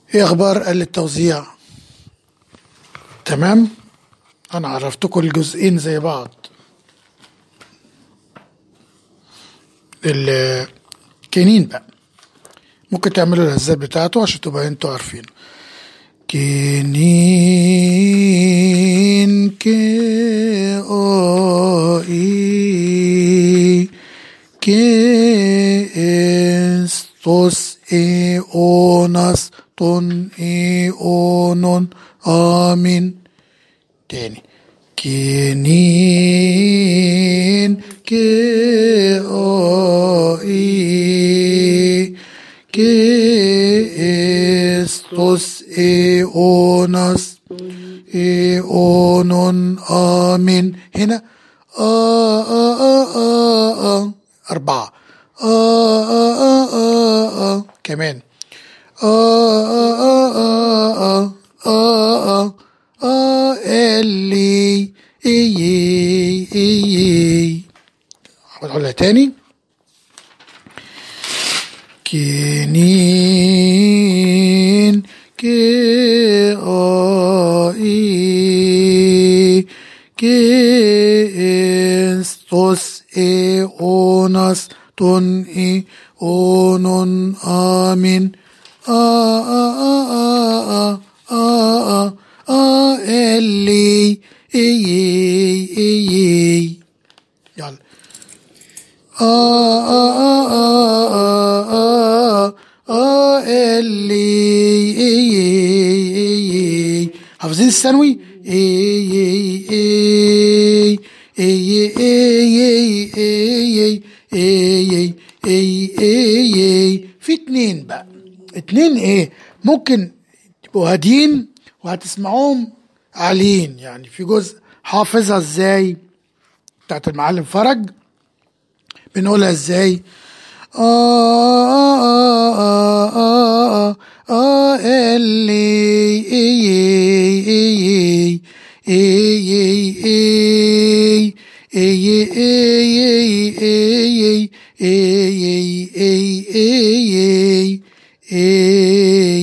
ايه اخبار آلة التوزيع تمام انا عرفتكم الجزئين زي بعض الكنين بقى ممكن تعملوا الهزات بتاعته عشان تبقى انتوا عارفين كنين كي او اي كي استوس اي اوناس تون اي اونون امين تاني كنين كي او اي كي استوس اي اوناس اي اونون امين هنا آه آه آه آه آه أربعة آه آه آه آه آه كمان آه آه آه آه آه آه آه اللي إي إي إي هقولها تاني كنين كي آه إي كي استوس إي أوناس تون إي أونون آمين آه آه آه آه آه آه آه اللي إي إي إي يلا آه آه آه آه آه آه آه اللي إي إي إي حافظين الثانوي إي إي إي إي إي إي إي إي إي إي في اتنين بقى اتنين ايه ممكن تبقوا هاديين وهتسمعوهم عاليين يعني في جزء حافظها ازاي بتاعت المعلم فرج بنقولها ازاي آه آه آه آه آه آه اللي إي إي إي إي إي إي إي إي إي إي إي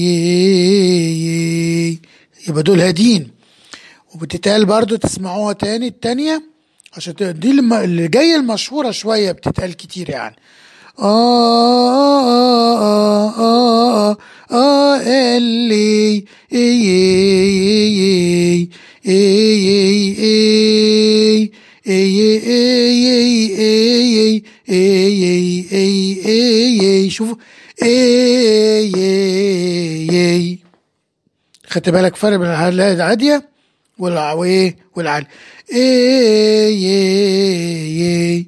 إي يبقى دول هادين وبتتقال برضو تسمعوها تاني التانية عشان ت- دي الم- اللي جاية المشهورة شوية بتتقال كتير يعني آه آه آه آه آه اللي إي إي إي إي إي إي إي إي إي إي إي شوفوا إي إي إي خدت بالك فرق بين الهادية العادية والع- وايه والعالي ايه ايه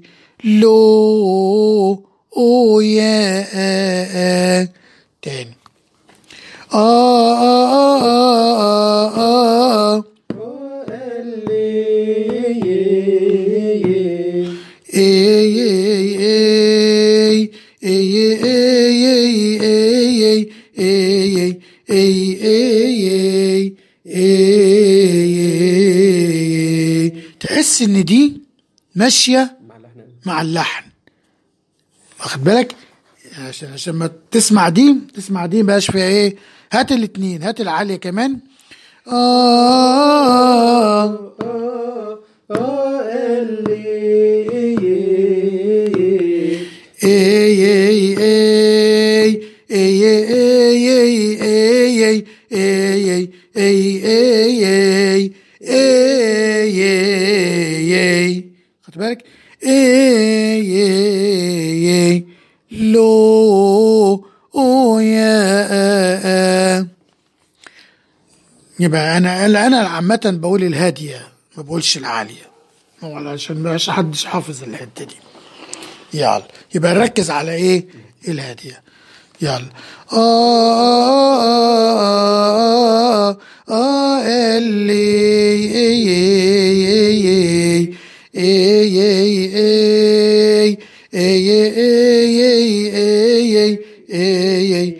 لو او يا آه آه. تاني آه آه آه آه آه إيه إيه إيه إيه إيه إيه إيه إيه إيه إيه تحس إن دي ماشية مع اللحن واخد بالك عشان عشان ما تسمع دي تسمع دي مبقاش فيها ايه هات الاتنين هات العالية كمان آه اي اي اي اي اي اي اي اي اي اي اي اي خدت بالك اي اي لو او يا يبقى انا انا عامة بقول الهادية ما بقولش العالية هو عشان ما يبقاش حدش حافظ الحتة دي يلا يبقى نركز على ايه الهادية يلا آه آه آه اللي إي إي إي إي إي إي إي إي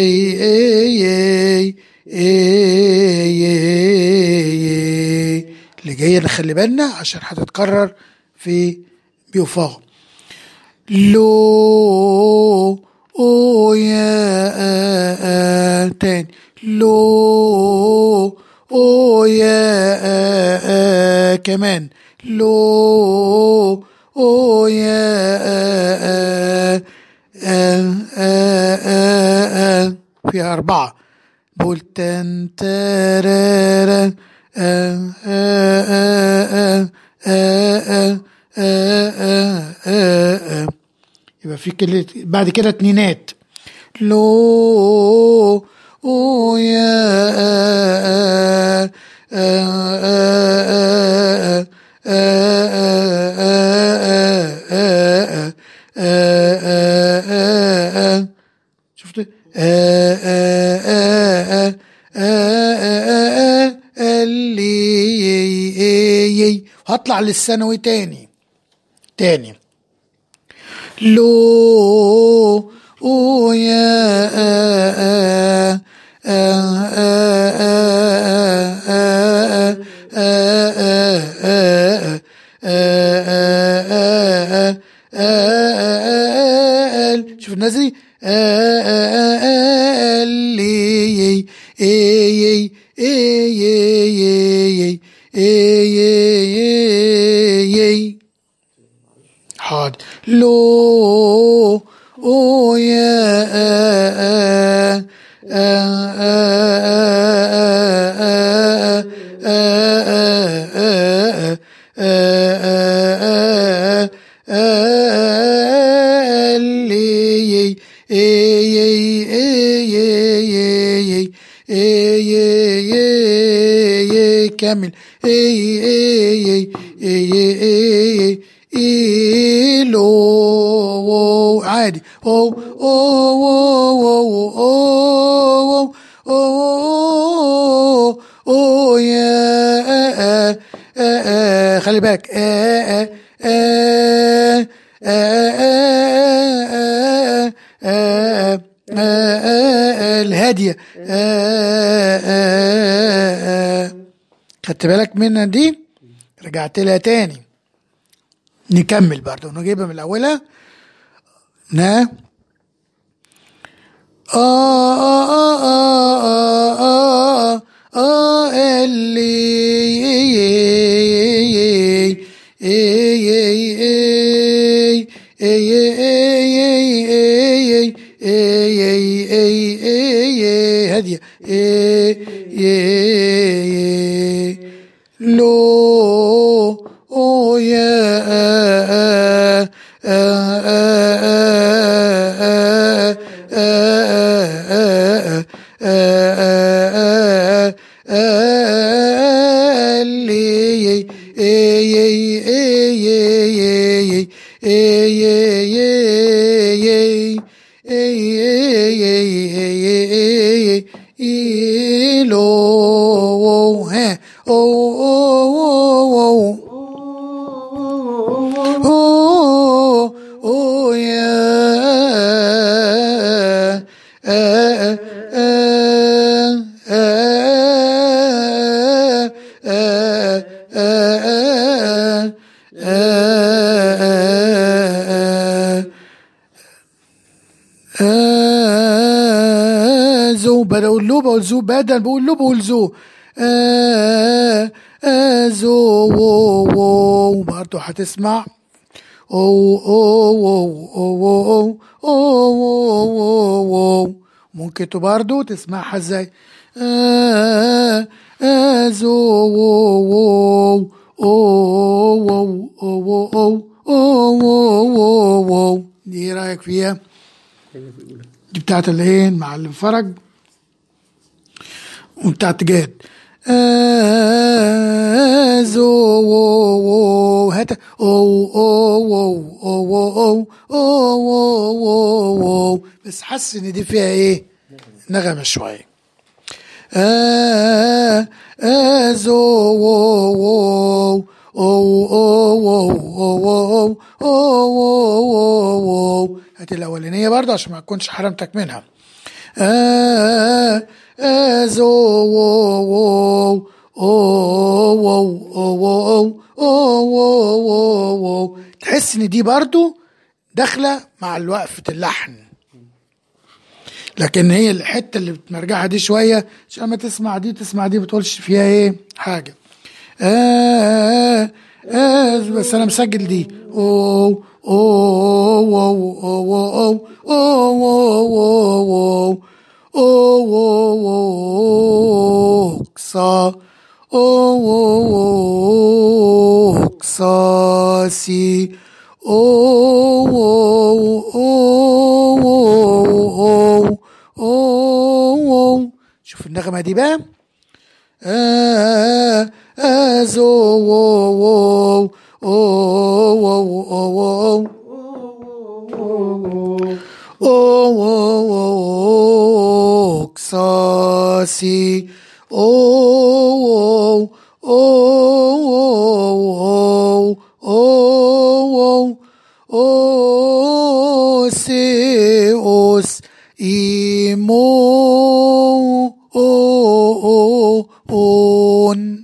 إي إي اللي جاية نخلي بالنا عشان هتتكرر في بيوفاغ لو او يا آه تاني لو او يا آه آه كمان لو او يا آه آه آه آه آه آه فيها أربعة بقول تن ترارا آه آه آه آه آه آه آه آه آه يبقى في كده بعد كده اتنينات لو او يا آه آه آه آه شفت اللي هطلع للثانوي تاني تاني لو او يا آه آه شوف الناس دي اللي اي اي اي حاضر لو او يا اللي كامل اي اي اي اي لو عادي او او او او او او يا خلي بالك الهادية خدت بالك منها دي رجعت لها تاني نكمل برضه نجيبها من اولها نا آه آه آه آه آه آه اللي هادية لو او يا اللي لو ها او او او او يا زو بقول له بقول زو بدل بقول له بقول زو آه آه زو وو وو برضه هتسمع او او او او او او او او ممكن تو برضه تسمعها ازاي آه آه زو وو وو او او او او او او او دي ايه رايك فيها؟ دي بتاعت الايه معلم فرج وبتاعت جاد آه زو وو وو هات او او او او او او او او بس حاسس ان دي فيها ايه نغمه شويه آه آه زو وو وو او او او او او او او هات الاولانيه برضه عشان ما اكونش حرمتك منها آه آه زو وو وو او او او او او او تحس ان دي برضه داخله مع وقفه اللحن لكن هي الحته اللي بتمرجعها دي شويه عشان ما تسمع دي تسمع دي بتقولش فيها ايه حاجه آه آه بس انا مسجل دي او او او او او او او او او كسا او كساسي او او شوف النغمة دي بقى آه أزو أو أو أو أو كساسي أو أو أو أو سي أوس إيمو أون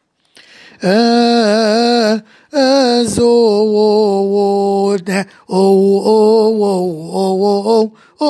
أزود أو أو أو أو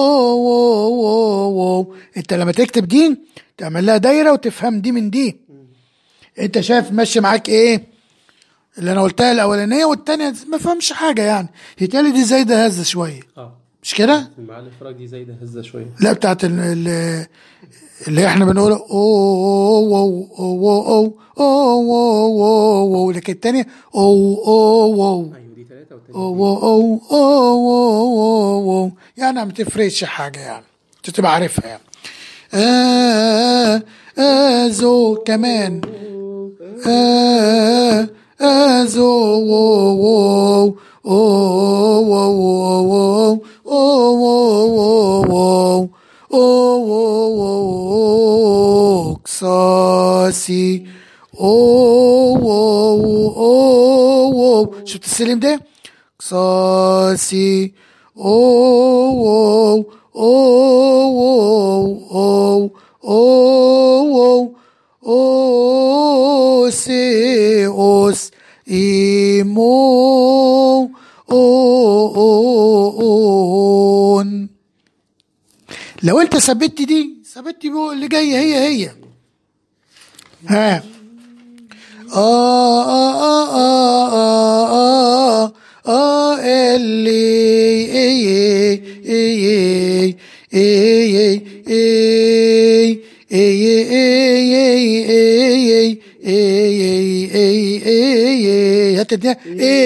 أو أنت لما تكتب دي تعمل لها دايرة وتفهم دي من دي أنت شايف ماشي معاك إيه اللي أنا قلتها الأولانية والتانية ما فهمش حاجة يعني يتقال دي زايدة هزة شوية اه مش كده؟ مع الافراج دي زايده هزه شويه لا بتاعت ال- ال- اللي احنا بنقول او او او او او او او لكن التانية او او او ايوه دي ثلاثه والتانيه او او او او او يعني ما تفرقش حاجة يعني انت تبقى عارفها يعني آه آه زو كمان آه آه زو او او او او او كساسي او او شفت السلم ده قصاصي او او او او او سي اوس ايمو اون لو انت ثبت دي ثبت بقى اللي جايه هي هي ها آه آه آه آه آه آه آه اللي إيه إيه إيه إيه إيه إيه إيه هات الدنيا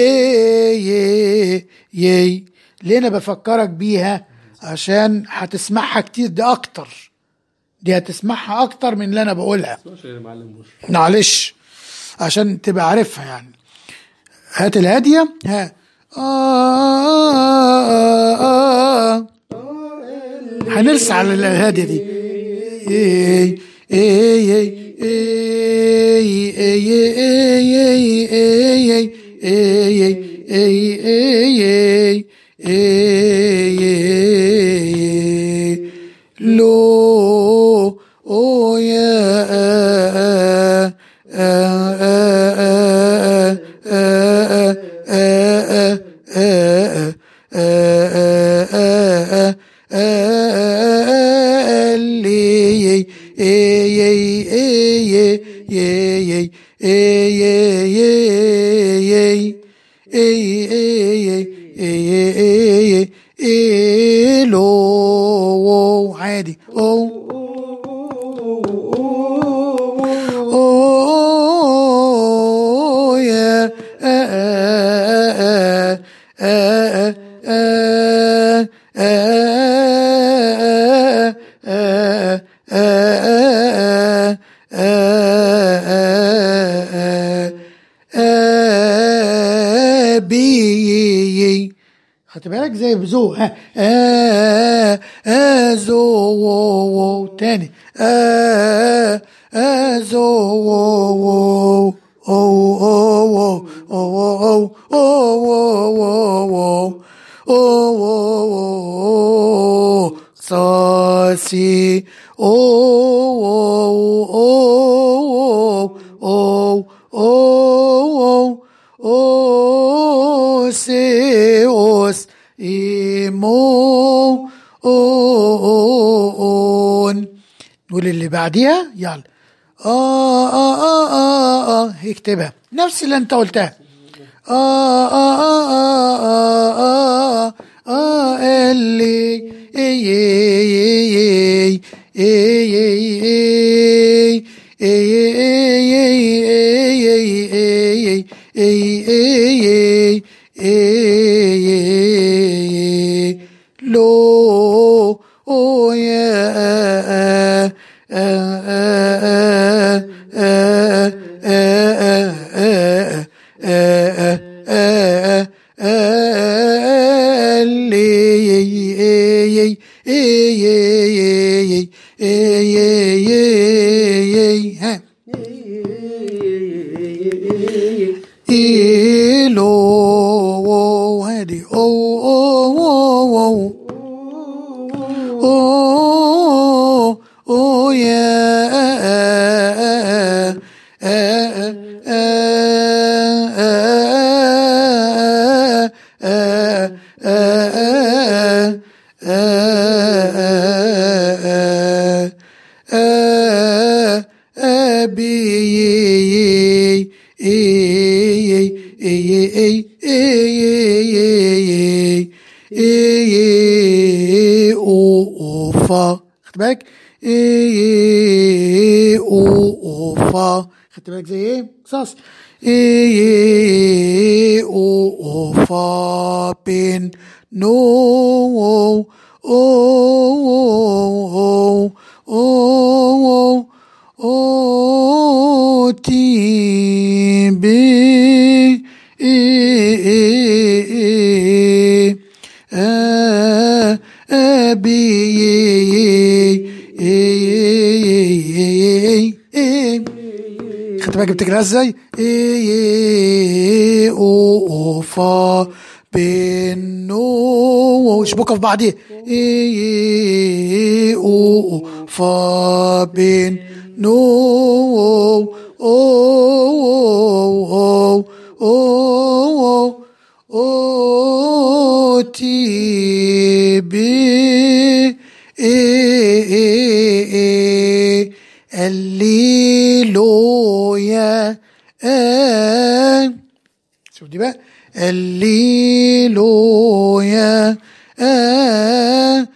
إيه إيه ليه أنا بفكرك بيها عشان هتسمعها كتير دي أكتر دي هتسمعها أكتر من اللي أنا بقولها مش يا معلم بوش معلش عشان تبقى عارفها يعني هات الهادية ها آه آه آه هنرسى على الهادية دي إيه إيه إيه إيه إيه إيه إيه إيه إيه إيه إيه لو أو يا عادي او Oh yeah. Uh, uh, uh, uh, uh, uh, بي خدت بالك زي بزو ها آه آه زو وو وو تاني آه آه زو وو وو أو أو أو أو أو أو أو أو صاسي أو أو أو أو أو سي أوس إيمو أو نقول اللي بعديها يلا آه آه آه آه آه اكتبها نفس اللي انت قلتها آه آه آه آه آه آه آه اللي إي إي إي إي إي إي إي لو أو يا ها إيلو هادي أو أو أو أو أو أو يا خدت بالك ايه او او فا خدت بالك زي ايه قصص ايه او او فا بين نو او او او او تي بي ايه آه آه بي خدت بالك بتقراها ازاي؟ ايه او او فا بين نو شبكه في بعضيها ايه او او فا بين نو او او او او او تي بي الليلويا آه. شوف دي بقى الليلويا آه.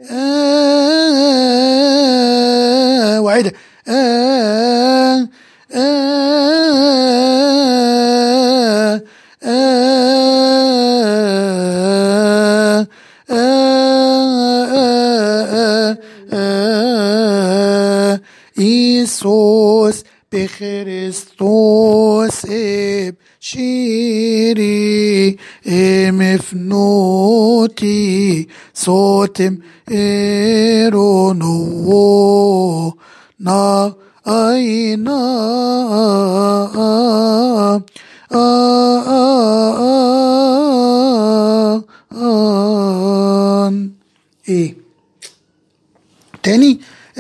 آه. وعيدة آه. آه. آه. آه. آه. إيسوس بخريستوس اب شيري ام فنوتي صوتم إيرونو نا أينا ايه تاني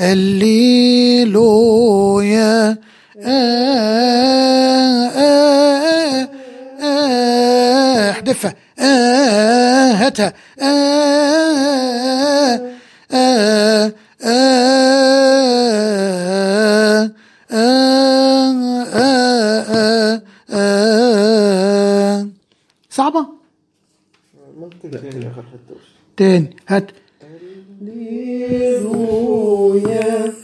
الليلويا آه آه آه احذفها آه هاتها آه آه آه آه آه آه صعبة ممكن تاني اخر حته بس تاني هات هللويا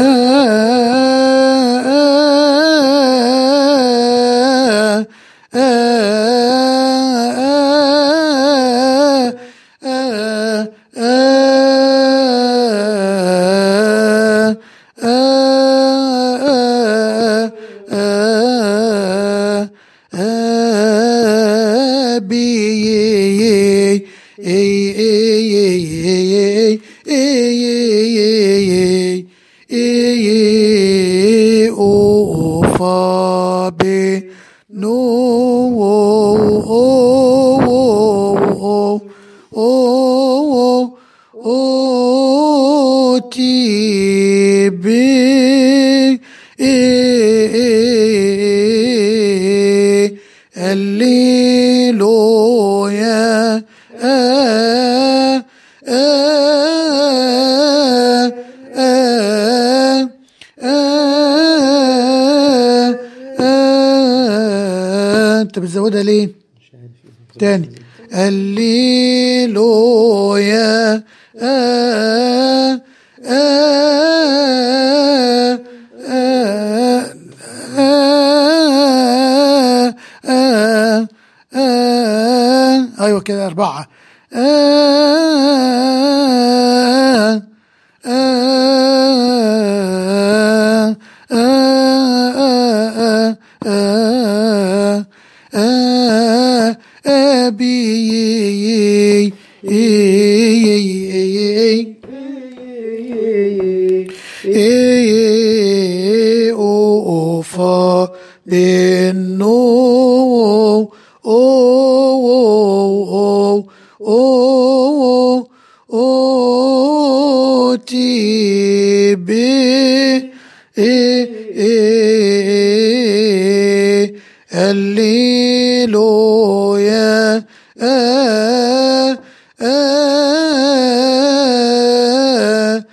الليلويا آه آه آه انت بتزودها ليه مش عارف ايه تاني هللويا آه آه آه آه آه آه ايوه كده اربعه آه آه آه آه آه أبي أوفى بالنو أو أو أو تي بي هللويا آه آه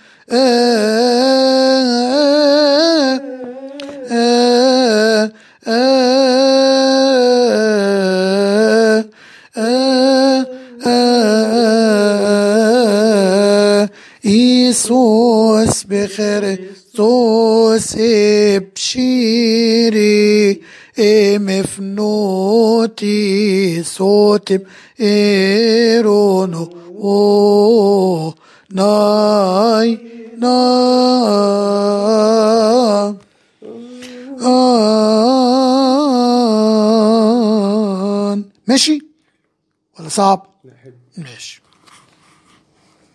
آه آه آه آه إيسوس بخريستوس ابشيري مفنوتي صوتم إيرونو أو ناي ناي آن ماشي ولا صعب لا حلو ماشي